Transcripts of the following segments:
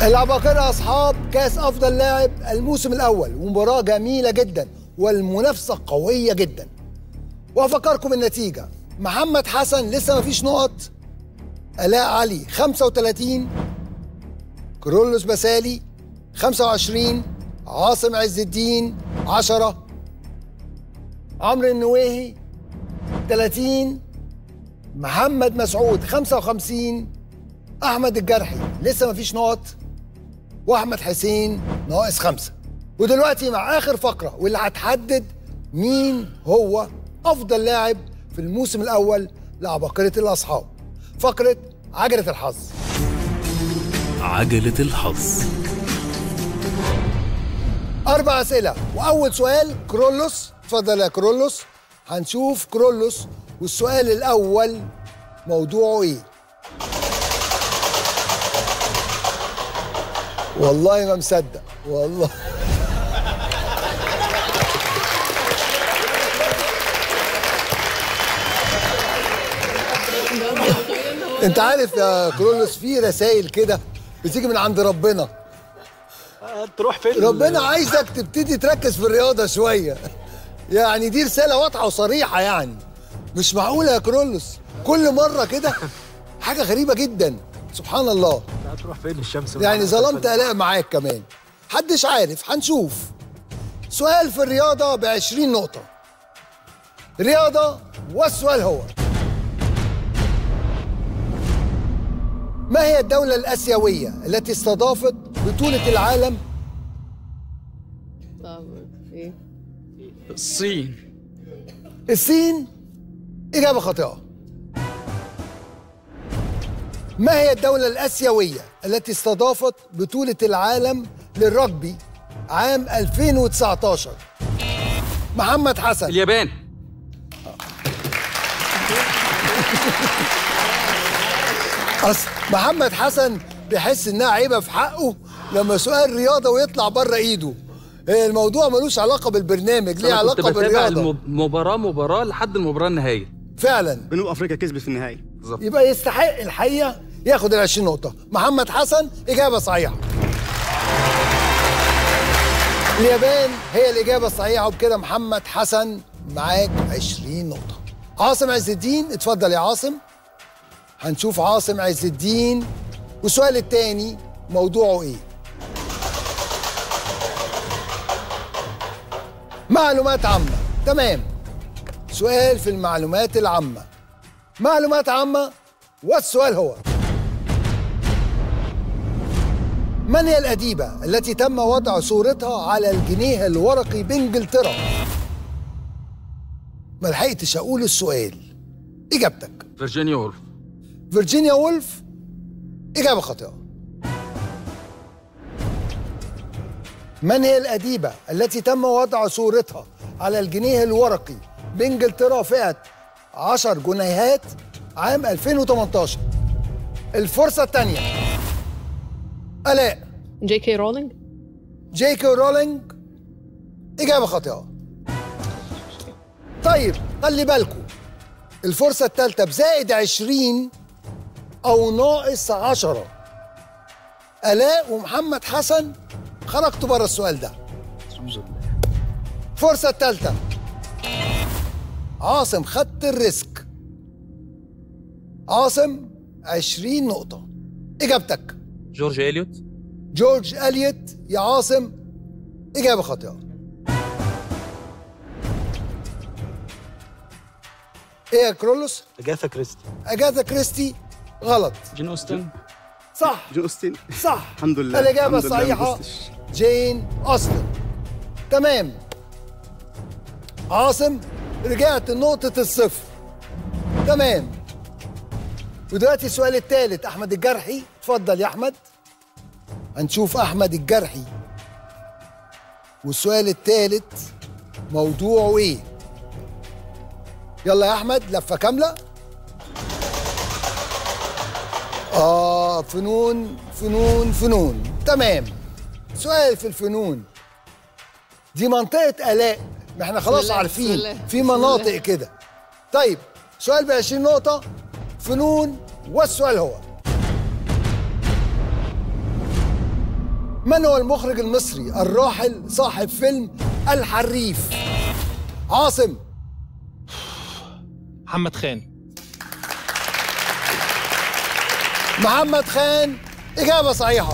العباقرة أصحاب كأس أفضل لاعب الموسم الأول ومباراة جميلة جدا والمنافسة قوية جدا وأفكركم النتيجة محمد حسن لسه ما فيش نقط آلاء علي 35 كرولوس بسالي 25 عاصم عز الدين 10 عمرو النويهي 30 محمد مسعود 55 احمد الجرحي لسه ما فيش نقط واحمد حسين ناقص خمسه ودلوقتي مع اخر فقره واللي هتحدد مين هو افضل لاعب في الموسم الاول لعباقره الاصحاب فقره عجله الحظ عجلة الحظ اربع اسئله واول سؤال كرولوس اتفضل يا كرولوس هنشوف كرولوس والسؤال الاول موضوعه ايه والله ما مصدق والله انت عارف يا كرولوس في رسائل كده بتيجي من عند ربنا تروح فين ربنا عايزك تبتدي تركز في الرياضه شويه يعني دي رساله واضحه وصريحه يعني مش معقوله يا كرولوس كل مره كده حاجه غريبه جدا سبحان الله هتروح فين الشمس يعني ظلمت الاء معاك كمان محدش عارف هنشوف سؤال في الرياضه ب 20 نقطه رياضه والسؤال هو ما هي الدولة الآسيوية التي استضافت بطولة العالم ايه الصين الصين إجابة خاطئة ما هي الدولة الآسيوية التي استضافت بطولة العالم للرجبي عام 2019 محمد حسن اليابان أصل محمد حسن بيحس إنها عيبة في حقه لما سؤال رياضة ويطلع بره إيده إيه الموضوع ملوش علاقة بالبرنامج ليه أنا كنت علاقة بتابع بالرياضة المب- مباراة مباراة لحد المباراة النهائية فعلا جنوب افريقيا كسبت في النهائي بالظبط يبقى يستحق الحقيقه ياخد ال 20 نقطه محمد حسن اجابه صحيحه اليابان هي الاجابه الصحيحه وبكده محمد حسن معاك 20 نقطه عاصم عز الدين اتفضل يا عاصم هنشوف عاصم عز الدين والسؤال الثاني موضوعه ايه معلومات عامه تمام سؤال في المعلومات العامه معلومات عامة والسؤال هو من هي الأديبة التي تم وضع صورتها على الجنيه الورقي بإنجلترا؟ ما لحقتش أقول السؤال إجابتك فيرجينيا وولف فيرجينيا وولف إجابة خاطئة من هي الأديبة التي تم وضع صورتها على الجنيه الورقي بإنجلترا فئة 10 جنيهات عام 2018 الفرصة الثانية آلاء جي كي رولينج جي كي رولينج إجابة خاطئة طيب خلي بالكم الفرصة الثالثة بزائد 20 أو ناقص 10 آلاء ومحمد حسن خرجتوا بره السؤال ده الفرصة الثالثة عاصم خدت الريسك عاصم 20 نقطة إجابتك جورج إليوت جورج اليوت يا عاصم إجابة خاطئة إيه يا كرولوس؟ اجاثا كريستي أجاثا كريستي غلط جين أوستن صح جون اوستن صح الحمد لله الإجابة الحمد لله ما الصحيحة فزتش. جين أوستن تمام عاصم رجعت لنقطة الصفر تمام ودلوقتي السؤال الثالث أحمد الجرحي اتفضل يا أحمد هنشوف أحمد الجرحي والسؤال الثالث موضوعه إيه يلا يا أحمد لفة كاملة آه فنون فنون فنون تمام سؤال في الفنون دي منطقة آلاء ما احنا خلاص الله، عارفين بسم الله، في بسم مناطق الله. كده طيب سؤال ب 20 نقطة فنون والسؤال هو من هو المخرج المصري الراحل صاحب فيلم الحريف عاصم محمد خان محمد خان إجابة صحيحة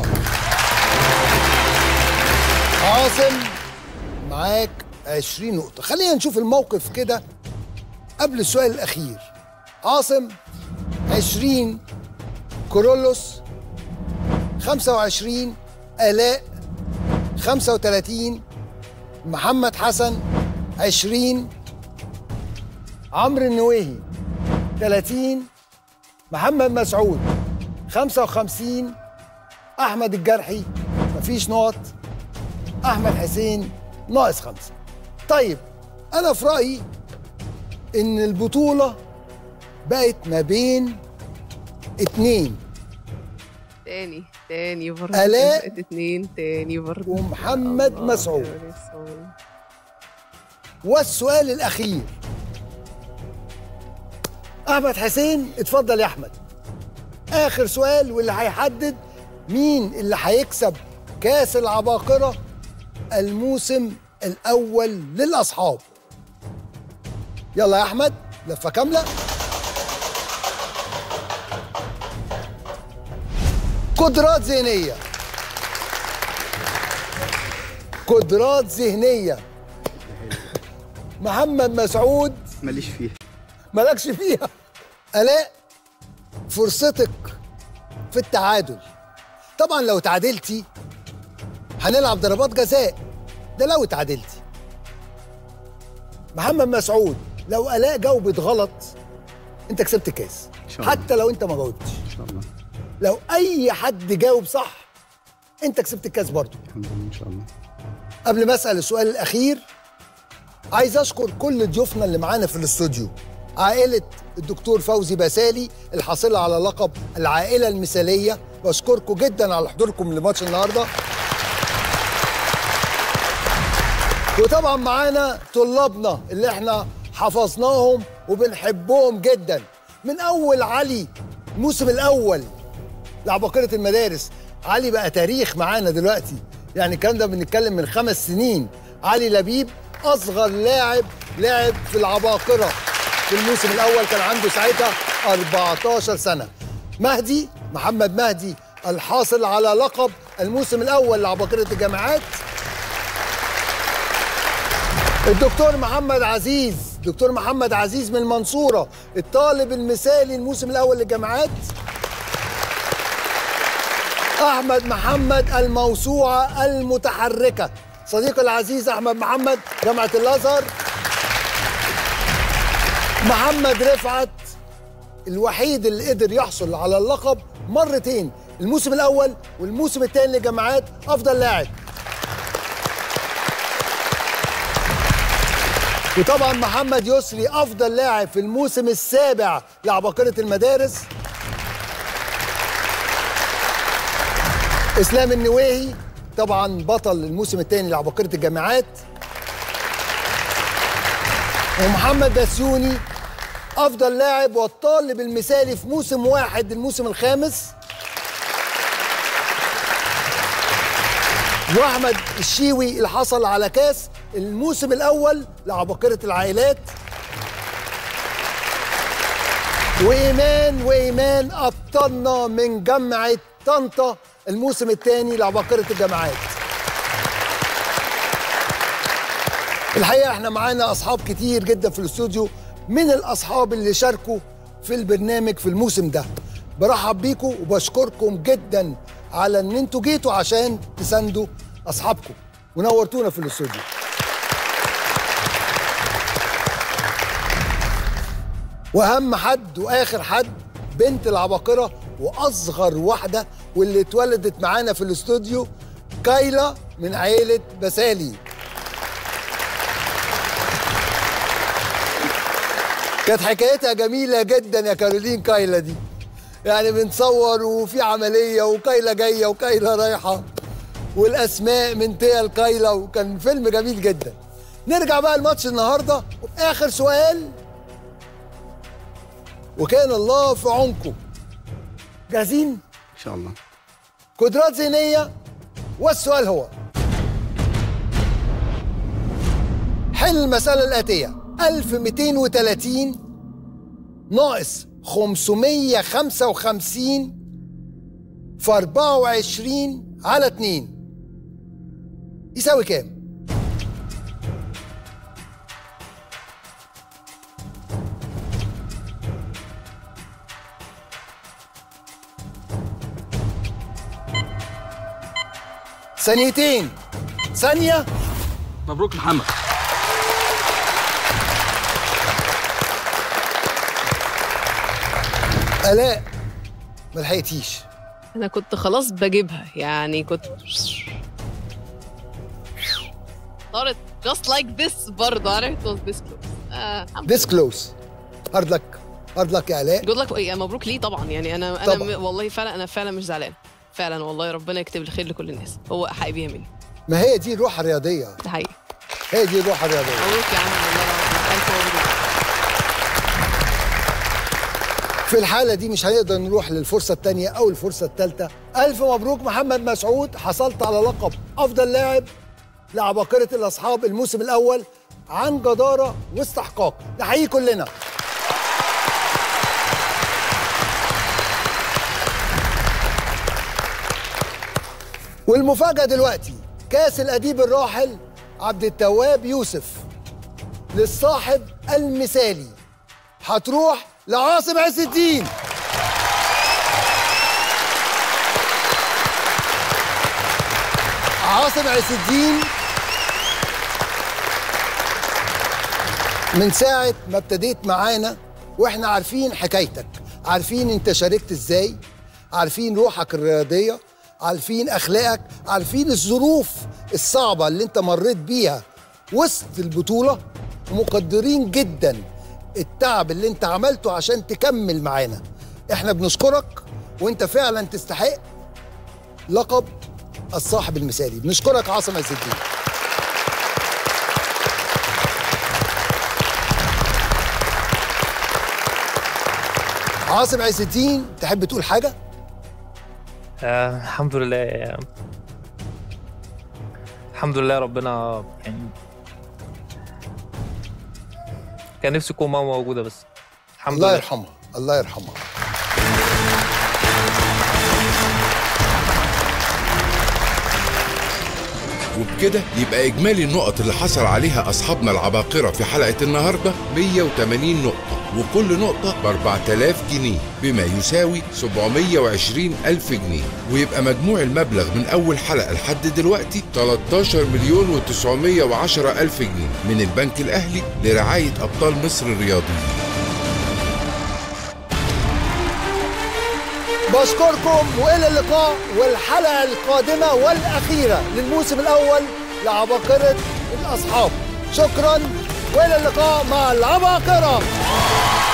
عاصم معاك 20 نقطة خلينا نشوف الموقف كده قبل السؤال الأخير عاصم 20 كورولوس 25 آلاء 35 محمد حسن 20 عمرو النويهي 30 محمد مسعود 55 احمد الجرحي مفيش نقط احمد حسين ناقص خمسه طيب انا في رايي ان البطوله بقت ما بين اتنين تاني تاني برضه آلاء بقت اتنين تاني برضه ومحمد الله مسعود. يا مسعود. والسؤال الاخير احمد حسين اتفضل يا احمد اخر سؤال واللي هيحدد مين اللي هيكسب كاس العباقره الموسم الاول للاصحاب يلا يا احمد لفه كامله قدرات ذهنيه قدرات ذهنيه محمد مسعود ماليش فيها مالكش فيها الاء فرصتك في التعادل طبعا لو تعادلتي هنلعب ضربات جزاء ده لو تعادلتي محمد مسعود لو الاء جاوبت غلط انت كسبت الكاس إن شاء الله. حتى لو انت ما جاوبتش ان شاء الله لو اي حد جاوب صح انت كسبت الكاس برضه الحمد لله ان شاء الله قبل ما اسال السؤال الاخير عايز اشكر كل ضيوفنا اللي معانا في الاستوديو عائله الدكتور فوزي بسالي الحاصله على لقب العائله المثاليه بشكركم جدا على حضوركم لماتش النهارده وطبعا معانا طلابنا اللي احنا حفظناهم وبنحبهم جدا من اول علي الموسم الاول لعباقرة المدارس علي بقى تاريخ معانا دلوقتي يعني الكلام ده بنتكلم من خمس سنين علي لبيب اصغر لاعب لعب في العباقرة في الموسم الاول كان عنده ساعتها 14 سنة مهدي محمد مهدي الحاصل على لقب الموسم الاول لعباقرة الجامعات الدكتور محمد عزيز دكتور محمد عزيز من المنصورة الطالب المثالي الموسم الأول للجامعات أحمد محمد الموسوعة المتحركة صديقي العزيز أحمد محمد جامعة الأزهر محمد رفعت الوحيد اللي قدر يحصل على اللقب مرتين الموسم الأول والموسم الثاني لجامعات أفضل لاعب وطبعا محمد يسري افضل لاعب في الموسم السابع لعباقرة المدارس اسلام النويهي طبعا بطل الموسم الثاني لعباقرة الجامعات ومحمد بسيوني افضل لاعب والطالب المثالي في موسم واحد الموسم الخامس واحمد الشيوي اللي حصل على كاس الموسم الاول لعباقره العائلات وايمان وايمان ابطالنا من جامعه طنطا الموسم الثاني لعباقره الجامعات الحقيقه احنا معانا اصحاب كتير جدا في الاستوديو من الاصحاب اللي شاركوا في البرنامج في الموسم ده برحب بيكم وبشكركم جدا على ان انتوا جيتوا عشان تساندوا اصحابكم ونورتونا في الاستوديو واهم حد واخر حد بنت العباقره واصغر واحده واللي اتولدت معانا في الاستوديو كايلا من عيله بسالي كانت حكايتها جميله جدا يا كارولين كايلا دي يعني بنصور وفي عمليه وكايلا جايه وكايلا رايحه والاسماء من تيا الكايلا وكان فيلم جميل جدا نرجع بقى الماتش النهارده اخر سؤال وكان الله في عونكم جاهزين ان شاء الله قدرات ذهنيه والسؤال هو حل المسألة الآتية 1230 ناقص 555 في 24 على 2 يساوي كام؟ ثانيتين ثانية مبروك محمد آلاء ما لحقتيش انا كنت خلاص بجيبها يعني كنت طارت just like this برضه عارف it was this close آه الحمد this close هارد لك هارد لك يا آلاء جود لك إيه مبروك ليه طبعا يعني انا انا طبعاً. م... والله فعلا انا فعلا مش زعلان فعلا والله ربنا يكتب الخير لكل الناس هو حق بيها مني ما هي دي الروح الرياضية ده حقيقي هي دي الروح الرياضية مبروك يا عم والله العظيم الف مبروك في الحالة دي مش هنقدر نروح للفرصة الثانية أو الفرصة الثالثة ألف مبروك محمد مسعود حصلت على لقب أفضل لاعب لعباقرة الأصحاب الموسم الأول عن جدارة واستحقاق نحييه كلنا والمفاجأة دلوقتي كاس الأديب الراحل عبد التواب يوسف للصاحب المثالي هتروح لعاصم عز الدين عاصم عز الدين من ساعة ما ابتديت معانا واحنا عارفين حكايتك عارفين انت شاركت ازاي عارفين روحك الرياضية عارفين اخلاقك عارفين الظروف الصعبة اللي انت مريت بيها وسط البطولة ومقدرين جدا التعب اللي انت عملته عشان تكمل معانا احنا بنشكرك وانت فعلا تستحق لقب الصاحب المثالي بنشكرك عاصم عز الدين عاصم عز الدين تحب تقول حاجة؟ آه الحمد لله آه، الحمد لله ربنا يعني كان نفسي تكون ماما موجودة بس الحمد الله لله يرحمها الله يرحمها وبكده يبقى إجمالي النقط اللي حصل عليها أصحابنا العباقرة في حلقة النهاردة 180 نقطة وكل نقطة ب 4000 جنيه بما يساوي 720 ألف جنيه ويبقى مجموع المبلغ من أول حلقة لحد دلوقتي 13 مليون و910 ألف جنيه من البنك الأهلي لرعاية أبطال مصر الرياضيين بشكركم والى اللقاء والحلقه القادمه والاخيره للموسم الاول لعباقره الاصحاب شكرا والى اللقاء مع العباقره